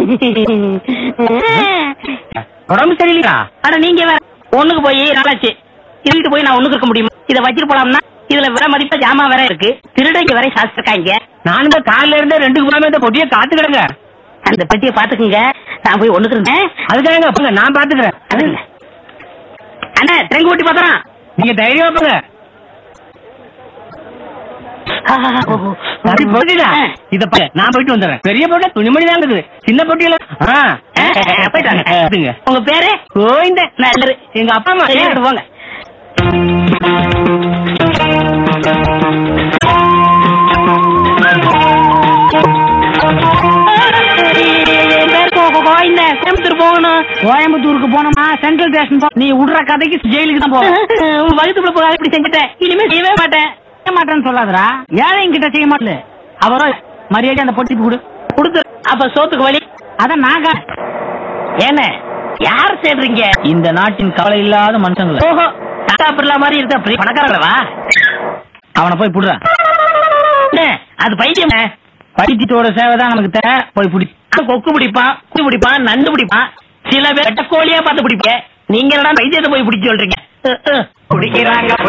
உடம்பு சரியில்லையா அட நீங்க வேற ஒண்ணுக்கு போய் நாளாச்சு இதுக்கிட்டு போய் நான் ஒண்ணுக்கு இருக்க முடியுமா இதை வச்சிட்டு போலாம்னா இதுல விலை மதிப்பா ஜாமான் வேற இருக்கு திருடங்க வேற சாஸ்திருக்காங்க நானும் தான் காலையில இருந்தே ரெண்டுக்கு போகாம இந்த பொட்டியை காத்து கிடங்க அந்த பெட்டியை பாத்துக்குங்க நான் போய் ஒண்ணுக்கு இருந்தேன் அதுக்காக போங்க நான் பாத்துக்கிறேன் அதுல. அண்ணா திரங்கு ஓட்டி பாத்துறான் நீங்க தைரியமா போங்க சரி போட்டுடா இத பாரு நான் போயிட்டு வந்துடுறேன் பெரிய போட்டா துணிமணி தான் இருக்குது சின்ன பொட்டியில ஆ போயிட்டு வாங்க. அதுங்க. உங்க பேரு கோவிந்த நல்லது எங்க அப்பா அம்மா சரி, எடுத்து போங்க என் பேர் கோ- கோ- கோவிந்தன். கோயம்புத்தூர் போகணும் கோயம்புத்தூருக்கு போனோமா சென்ட்ரல் ஸ்டேஷன் நீ விடுற கதைக்கு ஜெயிலுக்கு தான் போவோம் உன் வகுத்துக்குள்ள போக இப்படி செஞ்சுட்டேன் இனிமே செய்யவே மாட்டேன் செய்ய மாட்டேன்னு சொல்லாதடா ஏழைங்க கிட்ட செய்ய மாட்டல அவரோ மரியாதை அந்த பொட்டி கொடு கொடுத்து அப்ப சோத்துக்கு வழி அத நாங்க என்ன யார் சேர்றீங்க இந்த நாட்டின் கவலை இல்லாத மனுஷங்கள ஓஹோ டாடா பிர்லா மாதிரி இருக்க பெரிய பணக்காரங்களவா அவனை போய் புடுறா என்ன, அது பைத்தியம் பைத்தியத்தோட சேவை தான் நமக்கு தேவை போய் புடி கொக்கு பிடிப்பான் குடி பிடிப்பான் நண்டு பிடிப்பான் சில பேர் வெட்ட கோழியா பார்த்து பிடிப்பேன் நீங்க என்னடா பைத்தியத்தை போய் பிடிச்சு சொல்றீங்க அஹ், அஹ். பிடிக்கிறாங்க